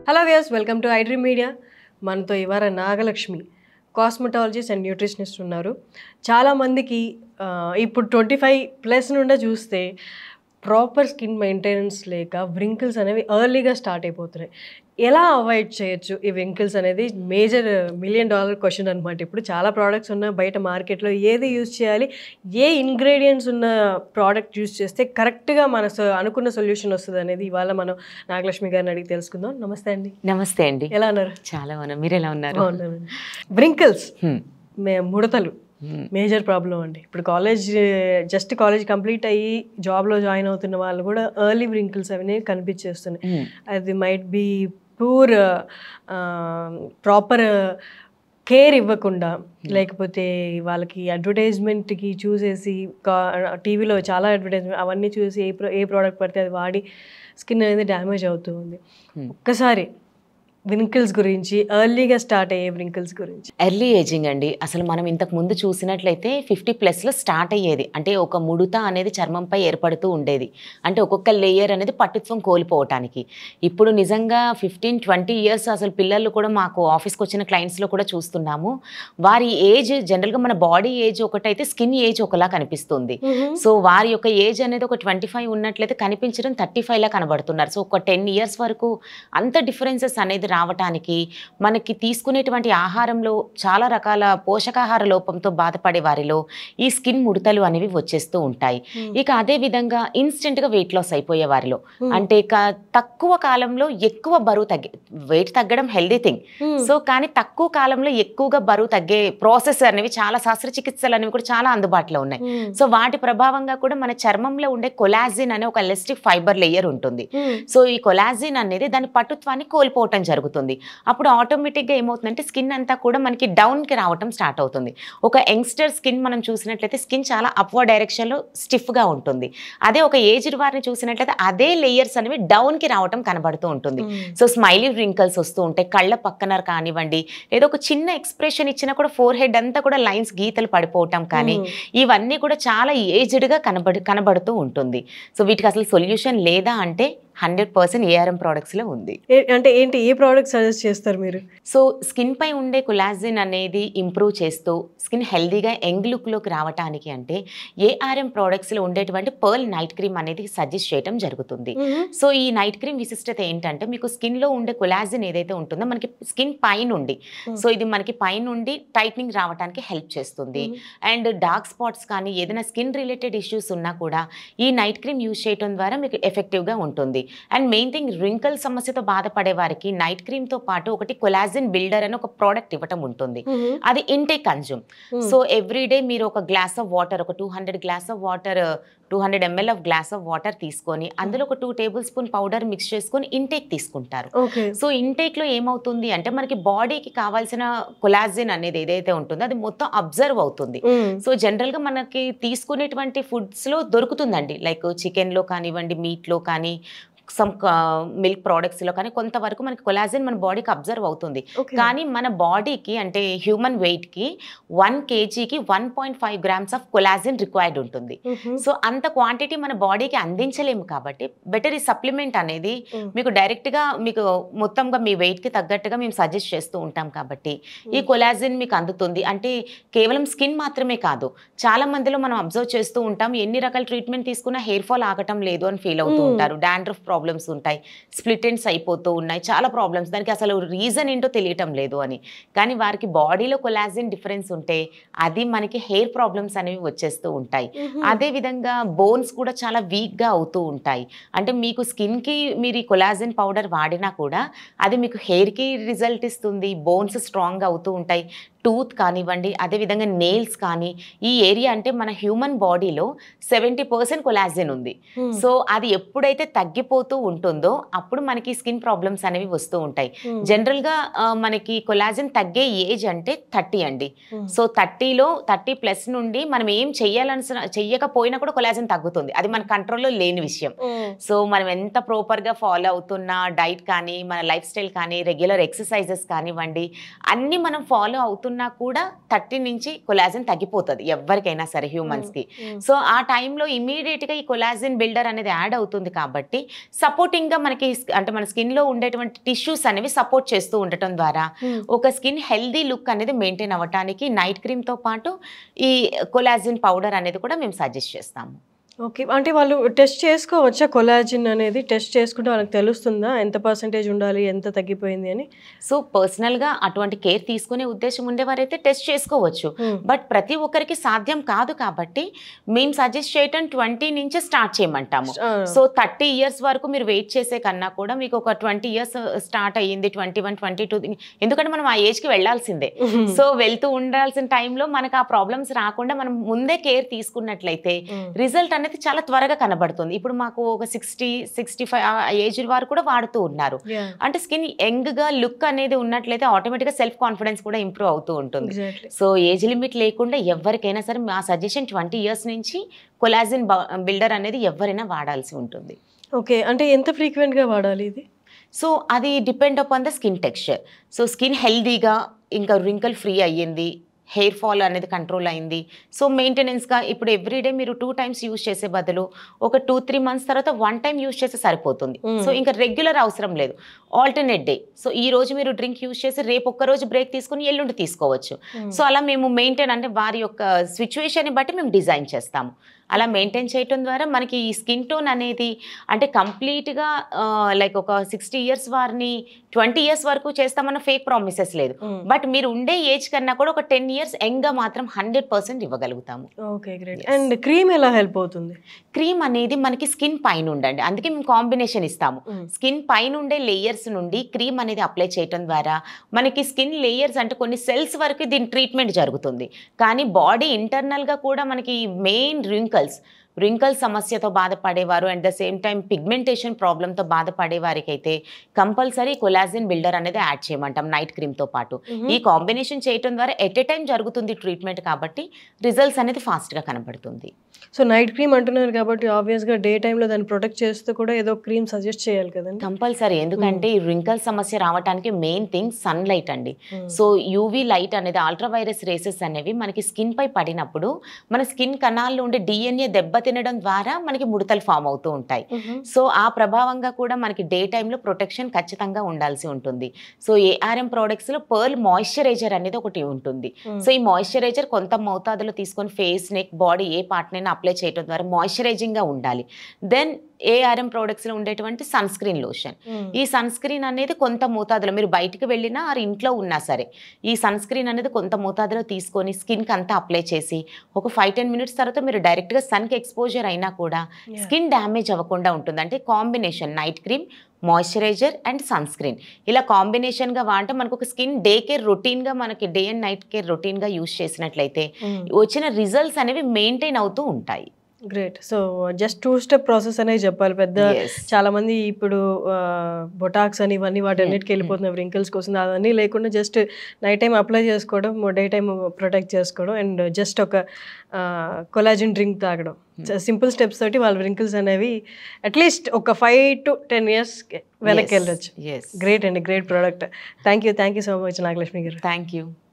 Hello views welcome to iDream Media మనతో ఇవాళ Nagalakshmi cosmetologist and nutritionist ఉన్నారు చాలామందికి ఆ, ఇప్పుడు ట్వంటీ ఫైవ్ ప్లస్ నుండే చూస్తే ప్రాపర్ స్కిన్ మెయింటెనెన్స్ లేక వ్రింకిల్స్ అనేవి ఎర్లీగా స్టార్ట్ అయిపోతున్నాయి ఎలా అవాయిడ్ చేయొచ్చు ఈ వ్రింకిల్స్ అనేది మేజర్ మిలియన్ డాలర్ క్వశ్చన్ అనమాట ఇప్పుడు చాలా ప్రోడక్ట్స్ ఉన్న బయట మార్కెట్లో ఏది యూజ్ చేయాలి ఏ ఇంగ్రీడియంట్స్ ఉన్న ప్రోడక్ట్ యూజ్ చేస్తే కరెక్ట్గా మన స- అనుకున్న సొల్యూషన్ వస్తుంది అనేది ఇవాళ మనం నాగలక్ష్మి గారిని అడిగి తెలుసుకుందాం నమస్తే అండి నమస్తే అండి ఎలా ఉన్నారు చాలా బాగున్నా మీరు ఎలా ఉన్నారు బాగున్నానండి వ్రింకిల్స్ హ్మ్. మే ముడతలు హ్మ్. మేజర్ ప్రాబ్లం అండి ఇప్పుడు కాలేజ్ జస్ట్ కాలేజ్ కంప్లీట్ అయ్యి జాబ్లో జాయిన్ అవుతున్న వాళ్ళు కూడా ఎర్లీ వ్రింకిల్స్ అవన్నీ కనిపించేస్తున్నాయి హ్మ్. అది might be poor proper care ఇవ్వకుండా లేకపోతే వాళ్ళకి అడ్వర్టైజ్మెంట్కి చూసేసి టీవీలో చాలా అడ్వర్టైజ్మెంట్ అవన్నీ చూసి ఏ ప్రో ఏ ప్రోడక్ట్ పడితే అది వాడి స్కిన్ అనేది డ్యామేజ్ అవుతూ ఉంది Hmm. ఒక్కసారి వ్రింకిల్స్ గురించి ఎర్లీగా స్టార్ట్ అయ్యే వ్రింకిల్స్ గురించి ఎర్లీ ఏజింగ్ అండి అసలు మనం ఇంతకు ముందు చూసినట్లయితే ఫిఫ్టీ ప్లస్లో స్టార్ట్ అయ్యేది అంటే ఒక ముడత అనేది చర్మంపై ఏర్పడుతూ ఉండేది అంటే ఒక్కొక్క లేయర్ అనేది పట్టుత్వం కోల్పోవటానికి ఇప్పుడు నిజంగా ఫిఫ్టీన్ ట్వంటీ ఇయర్స్ అసలు పిల్లలు కూడా మాకు ఆఫీస్కి వచ్చిన క్లయింట్స్లో కూడా చూస్తున్నాము వారి ఏజ్ జనరల్గా మన బాడీ ఏజ్ ఒకటైతే స్కిన్ ఏజ్ ఒకలా కనిపిస్తుంది సో వారి యొక్క ఏజ్ అనేది ఒక ట్వంటీ ఫైవ్ ఉన్నట్లయితే కనిపించడం థర్టీ ఫైవ్లా కనబడుతున్నారు సో ఒక టెన్ ఇయర్స్ వరకు అంత డిఫరెన్సెస్ అనేది రావటానికి మనకి తీసుకునేటువంటి ఆహారంలో చాలా రకాల పోషకాహార లోపంతో బాధపడే వారిలో ఈ స్కిన్ ముడతలు అనేవి వచ్చేస్తూ ఉంటాయి ఇక అదే విధంగా ఇన్స్టెంట్గా వెయిట్ లాస్ అయిపోయే వారిలో అంటే క- తక్కువ కాలంలో ఎక్కువ బరువు తగ్గే వెయిట్ తగ్గడం హెల్దీ థింగ్ సో కానీ తక్కువ కాలంలో ఎక్కువగా బరువు తగ్గే ప్రాసెస్ అనేవి చాలా శస్త్రచికిత్సలు అనేవి కూడా చాలా అందుబాటులో ఉన్నాయి సో వాటి ప్రభావంగా కూడా మన చర్మంలో ఉండే కొలాజిన్ అనే ఒక ఎలస్టిక్ ఫైబర్ లేయర్ ఉంటుంది సో ఈ కొలాజిన్ అనేది దాని పటుత్వాన్ని కోల్పోవటం జరుగుతుంది అప్పుడు ఆటోమేటిక్గా ఏమవుతుందంటే స్కిన్ అంతా కూడా మనకి డౌన్కి రావటం స్టార్ట్ అవుతుంది ఒక యంగ్స్టర్ స్కిన్ మనం చూసినట్లయితే స్కిన్ చాలా అప్వర్డ్ డైరెక్షన్లో స్టిఫ్గా ఉంటుంది అదే ఒక ఏజ్డ్ వారిని చూసినట్లయితే అదే లేయర్స్ అనేవి డౌన్కి రావటం కనబడుతూ ఉంటుంది సో స్మైలీ రింకల్స్ వస్తూ ఉంటాయి కళ్ళ పక్కన కానివ్వండి లేదా ఒక చిన్న ఎక్స్ప్రెషన్ ఇచ్చినా కూడా ఫోర్ హెడ్ అంతా కూడా లైన్స్ గీతలు పడిపోవటం కానీ ఇవన్నీ కూడా చాలా ఏజ్డ్గా కనబడి కనబడుతూ ఉంటుంది సో వీటికి అసలు సొల్యూషన్ లేదా అంటే హండ్రెడ్ పర్సెంట్ ఏఆర్ఎం ప్రోడక్ట్స్లో ఉంది ఏ- అంటే ఏంటి ఏ ప్రోడక్ట్ సజెస్ట్ చేస్తారు మీరు సో స్కిన్ పై ఉండే కొలాజిన్ అనేది ఇంప్రూవ్ చేస్తూ స్కిన్ హెల్దీగా యంగ్ లుక్లోకి రావటానికి అంటే ఏఆర్ఎం ప్రోడక్ట్స్లో ఉండేటువంటి పర్ల్ నైట్ క్రీమ్ అనేది సజెస్ట్ చేయడం జరుగుతుంది సో ఈ నైట్ క్రీమ్ విశిష్టత ఏంటంటే మీకు స్కిన్లో ఉండే కొలాజిన్ ఏదైతే ఉంటుందో మనకి స్కిన్ పైనుండి Hmm. సో ఇది మనకి పైనుండి టైట్నింగ్ రావడానికి హెల్ప్ చేస్తుంది అండ్ డార్క్ స్పాట్స్ కానీ ఏదైనా స్కిన్ రిలేటెడ్ ఇష్యూస్ ఉన్నా కూడా ఈ నైట్ క్రీమ్ యూజ్ చేయడం ద్వారా మీకు ఎఫెక్టివ్గా ఉంటుంది అండ్ మెయిన్ థింగ్ రింకల్ సమస్యతో బాధపడే వారికి నైట్ క్రీమ్తో పాటు ఒకటి కొలాజిన్ బిల్డర్ అని ఒక ప్రోడక్ట్ ఇవ్వటం ఉంటుంది అది ఇంటేక్ కన్జ్యూమ్ సో ఎవ్రీడే మీరు ఒక గ్లాస్ ఆఫ్ వాటర్ ఒక two hundred glass of water two hundred ML of glass of water తీసుకొని అందులో ఒక two tablespoon powder mix చేసుకొని ఇంటేక్ తీసుకుంటారు ఓకే సో ఇంటేక్లో ఏమవుతుంది అంటే మనకి బాడీకి కావాల్సిన కొలాజిన్ అనేది ఏదైతే ఉంటుందో అది మొత్తం అబ్జర్వ్ అవుతుంది సో జనరల్గా మనకి తీసుకునేటువంటి ఫుడ్స్లో దొరుకుతుందండి లైక్ చికెన్లో కానివ్వండి మీట్లో కానీ సమ్ మిల్క్ ప్రోడక్ట్స్లో కానీ కొంతవరకు మనకి కొలాజిన్ మన బాడీకి అబ్జర్వ్ అవుతుంది ఓకే కానీ మన బాడీకి అంటే హ్యూమన్ వెయిట్కి వన్ కేజీకి one point five grams of collagen required ఉంటుంది సో అంత క్వాంటిటీ మన బాడీకి అందించలేము కాబట్టి బెటర్ ఈ సప్లిమెంట్ అనేది Mm. మీకు డైరెక్ట్గా మీకు మొత్తంగా మీ వెయిట్కి తగ్గట్టుగా మేము సజెస్ట్ చేస్తూ ఉంటాం కాబట్టి ఈ కొలాజిన్ మీకు అందుతుంది అంటే కేవలం స్కిన్ మాత్రమే కాదు చాలా మందిలో మనం అబ్జర్వ్ చేస్తూ ఉంటాం ఎన్ని రకాల ట్రీట్మెంట్ తీసుకున్నా హెయిర్ ఫాల్ ఆగటం లేదు అని ఫీల్ అవుతూ Mm. ఉంటారు డాండ్రఫ్ ప్రాబ్లమ్స్ ఉంటాయి స్ప్లిట్ ఎండ్స్ అయిపోతూ ఉన్నాయి చాలా ప్రాబ్లమ్స్ దానికి అసలు రీజన్ ఏంటో తెలియటం లేదు అని కానీ వారికి బాడీలో కొలాజిన్ డిఫరెన్స్ ఉంటే అది మనకి హెయిర్ ప్రాబ్లమ్స్ అనేవి వచ్చేస్తూ ఉంటాయి అదే విధంగా బోన్స్ కూడా చాలా వీక్గా అవుతూ ఉంటాయి అంటే మీకు స్కిన్కి మీరు ఈ కొలాజిన్ పౌడర్ వాడినా కూడా అది మీకు హెయిర్కి రిజల్ట్ ఇస్తుంది బోన్స్ స్ట్రాంగ్గా అవుతూ ఉంటాయి టూత్ కానివ్వండి అదేవిధంగా నెయిల్స్ కానీ ఈ ఏరియా అంటే మన హ్యూమన్ బాడీలో సెవెంటీ పర్సెంట్ కొలాజిన్ ఉంది సో అది ఎప్పుడైతే తగ్గిపోతూ ఉంటుందో అప్పుడు మనకి స్కిన్ ప్రాబ్లమ్స్ అనేవి వస్తూ ఉంటాయి జనరల్గా ఆ, మనకి కొలాజిన్ తగ్గే ఏజ్ అంటే థర్టీ అండి సో థర్టీలో థర్టీ ప్లస్ నుండి మనం ఏం చెయ్యాలనిసిన చెయ్యకపోయినా కూడా కొలాజిన్ తగ్గుతుంది అది మన కంట్రోల్లో లేని విషయం సో మనం ఎంత ప్రాపర్గా ఫాలో అవుతున్నా డైట్ కానీ మన లైఫ్ స్టైల్ కానీ రెగ్యులర్ ఎక్సర్సైజెస్ కానివ్వండి అన్నీ మనం ఫాలో అవుతున్నా ఉన్నా కూడా థర్టీ నుంచి కొలాజిన్ తగ్గిపోతుంది ఎవరికైనా సరే హ్యూమన్స్కి Mm. సో ఆ టైంలో ఇమీడియట్గా ఈ కొలాజిన్ బిల్డర్ అనేది యాడ్ అవుతుంది కాబట్టి సపోర్టింగ్గా మనకి స్- అంటే మన స్కిన్లో ఉండేటువంటి టిష్యూస్ అనేవి సపోర్ట్ చేస్తూ ఉండటం ద్వారా Mm. ఒక స్కిన్ హెల్దీ లుక్ అనేది మెయింటైన్ అవ్వటానికి నైట్ క్రీమ్తో పాటు ఈ కొలాజిన్ పౌడర్ అనేది కూడా మేము సజెస్ట్ చేస్తాము ఓకే అంటే వాళ్ళు టెస్ట్ చేసుకోవచ్చా కొలాజిన్ అనేది టెస్ట్ చేసుకుంటే వాళ్ళకి తెలుస్తుందా ఎంత పర్సంటేజ్ ఉండాలి ఎంత తగ్గిపోయింది అని సో పర్సనల్గా అటువంటి కేర్ తీసుకునే ఉద్దేశం ఉండేవారైతే టెస్ట్ చేసుకోవచ్చు Hmm. బట్ ప్రతి ఒక్కరికి సాధ్యం కాదు కాబట్టి మేము సజెస్ట్ చేయటం ట్వంటీ నుంచి స్టార్ట్ చేయమంటాము ఆ, సో థర్టీ ఇయర్స్ వరకు మీరు వెయిట్ చేసే కన్నా కూడా మీకు ఒక ట్వంటీ ఇయర్స్ స్టార్ట్ అయ్యింది ట్వంటీ వన్ ట్వంటీ టూ ఎందుకంటే మనం ఆ ఏజ్కి వెళ్ళాల్సిందే సో వెళ్తూ ఉండాల్సిన టైంలో మనకు ఆ ప్రాబ్లమ్స్ రాకుండా మనం ముందే కేర్ తీసుకున్నట్లయితే Mm. రిజల్ట్ అనేది చాలా త్వరగా కనబడుతుంది ఇప్పుడు మాకు ఒక సిక్స్టీ సిక్స్టీ ఫైవ్ ఏజ్ వారు కూడా వాడుతూ ఉన్నారు Yeah, అంటే స్కిన్ యంగ్గా లుక్ అనేది ఉన్నట్లయితే ఆటోమేటిక్గా సెల్ఫ్ కాన్ఫిడెన్స్ కూడా ఇంప్రూవ్ అవుతూ ఉంటుంది exactly. సో ఏజ్ లిమిట్ లేకుండా ఎవరికైనా సరే మా సజెషన్ ట్వంటీ ఇయర్స్ నుంచి కొలాజిన్ బిల్డర్ అనేది ఎవరైనా వాడాల్సి ఉంటుంది ఓకే అంటే ఎంత ఫ్రీక్వెంట్గా వాడాలి ఇది సో అది depend upon the skin texture so skin హెల్దీగా ఇంకా రింకల్ ఫ్రీ అయ్యింది హెయిర్ ఫాల్ అనేది కంట్రోల్ అయింది సో మెయింటెనెన్స్గా ఇప్పుడు ఎవ్రీడే మీరు టూ టైమ్స్ యూజ్ చేసే బదులు ఒక టూ త్రీ మంత్స్ తర్వాత వన్ టైం యూజ్ చేస్తే సరిపోతుంది Mm. సో ఇంకా రెగ్యులర్ అవసరం లేదు ఆల్టర్నేట్ డే సో ఈ రోజు మీరు డ్రింక్ యూజ్ చేసి రేపు ఒక్క రోజు బ్రేక్ తీసుకుని ఎల్లుండి తీసుకోవచ్చు సో అలా మేము మెయింటైన్ అంటే వారి యొక్క సిచ్యువేషన్ని బట్టి మేము డిజైన్ చేస్తాము అలా మెయింటైన్ చేయటం ద్వారా మనకి ఈ స్కిన్ టోన్ అనేది అంటే కంప్లీట్గా లైక్ ఒక సిక్స్టీ ఇయర్స్ వారిని ట్వంటీ ఇయర్స్ వరకు చేస్తామన్న ఫేక్ ప్రామిసెస్ లేదు బట్ మీరు ఉండే ఏజ్ కన్నా కూడా ఒక టెన్ ఇయర్స్ యంగ్గా మాత్రం హండ్రెడ్ పర్సెంట్ ఇవ్వగలుగుతాము okay great Yes. And cream ఎలా హెల్ప్ అవుతుంది క్రీమ్ అనేది మనకి స్కిన్ పైన ఉండండి అందుకే మేము కాంబినేషన్ ఇస్తాము స్కిన్ పైన ఉండే లేయర్స్ నుండి క్రీమ్ అనేది అప్లై చేయటం ద్వారా మనకి స్కిన్ లేయర్స్ అంటే కొన్ని సెల్స్ వరకు దీని ట్రీట్మెంట్ జరుగుతుంది కానీ బాడీ ఇంటర్నల్గా కూడా మనకి మెయిన్ రింకల్స్ రింకల్ సమస్యతో బాధపడేవారు and the same time pigmentation ప్రాబ్లంతో బాధపడే వారికి అయితే కంపల్సరీ కొలాజిన్ బిల్డర్ అనేది యాడ్ చేయమంటాం నైట్ క్రీమ్తో పాటు ఈ కాంబినేషన్ చేయటం ద్వారా ఎట్ ఎ టైం జరుగుతుంది ట్రీట్మెంట్ కాబట్టి రిజల్ట్స్ అనేది ఫాస్ట్గా కనబడుతుంది సో నైట్ క్రీమ్ అంటున్నారు కాబట్టి ఆబ్వియస్గా డే టైంలో దాన్ని ప్రొటెక్ట్ చేస్తూ కూడా ఏదో క్రీమ్ సజెస్ట్ చేయాలి కదండి కంపల్సరీ ఎందుకంటే ఈ రింకల్ సమస్య రావడానికి మెయిన్ థింగ్ సన్ లైట్ అండి సో యూవీ లైట్ అనేది అల్ట్రా వైరస్ రేసెస్ అనేవి మనకి స్కిన్ పై పడినప్పుడు మన స్కిన్ కణాల్లో ఉండే డిఎన్ఏ దెబ్బ తినడం ద్వారా మనకి ముడతలు ఫామ్ అవుతూ ఉంటాయి సో ఆ ప్రభావంగా కూడా మనకి డే టైంలో ప్రొటెక్షన్ ఖచ్చితంగా ఉండాల్సి ఉంటుంది సో ఏఆర్ఎం ప్రోడక్ట్స్లో పర్ల్ మాయిశ్చరైజర్ అనేది ఒకటి ఉంటుంది సో ఈ మాయిశ్చరైజర్ కొంత మోతాదులో తీసుకొని ఫేస్ నెక్ బాడీ ఏ పార్ట్నైనా అప్లై చేయడం ద్వారా మాయిశ్చరైజింగ్గా ఉండాలి దెన్ ఏఆర్ఎం ప్రోడక్ట్స్లో ఉండేటువంటి సన్ స్క్రీన్ లోషన్ ఈ సన్ స్క్రీన్ అనేది కొంత మోతాదులో మీరు బయటికి వెళ్ళినా ఆర్ ఇంట్లో ఉన్నా సరే ఈ సన్ స్క్రీన్ అనేది కొంత మోతాదులో తీసుకొని స్కిన్కి అంతా అప్లై చేసి ఒక ఫైవ్ టెన్ మినిట్స్ తర్వాత మీరు డైరెక్ట్గా సన్కి ఎక్స్పోజర్ అయినా కూడా స్కిన్ డ్యామేజ్ అవ్వకుండా ఉంటుంది అంటే combination night cream moisturiser and sun screen ఇలా కాంబినేషన్గా వాడితే మనకు ఒక స్కిన్ డే కేర్ రొటీన్గా మనకి డే అండ్ నైట్ కేర్ రొటీన్గా యూస్ చేసినట్లయితే వచ్చిన రిజల్ట్స్ అనేవి మెయింటైన్ అవుతూ ఉంటాయి great so just two step process అనేది చెప్పాలి పెద్ద Yes. చాలా మంది ఇప్పుడు బొటాక్స్ అని ఇవన్నీ వాటన్నిటికి వెళ్ళిపోతున్నారు రింకిల్స్ కోసం అవన్నీ లేకుండా జస్ట్ నైట్ టైం అప్లై చేసుకోవడం డే టైం ప్రొటెక్ట్ చేసుకోవడం అండ్ జస్ట్ ఒక కొలాజిన్ డ్రింక్ తాగడం సింపుల్ స్టెప్స్ తోటి వాళ్ళ రింకిల్స్ అనేవి అట్లీస్ట్ ఒక ఫైవ్ టు టెన్ ఇయర్స్ వెనక్కి వెళ్ళొచ్చు ఎస్ గ్రేట్ అండి great product thank you thank you so much Nagalakshmi గారు థ్యాంక్ యూ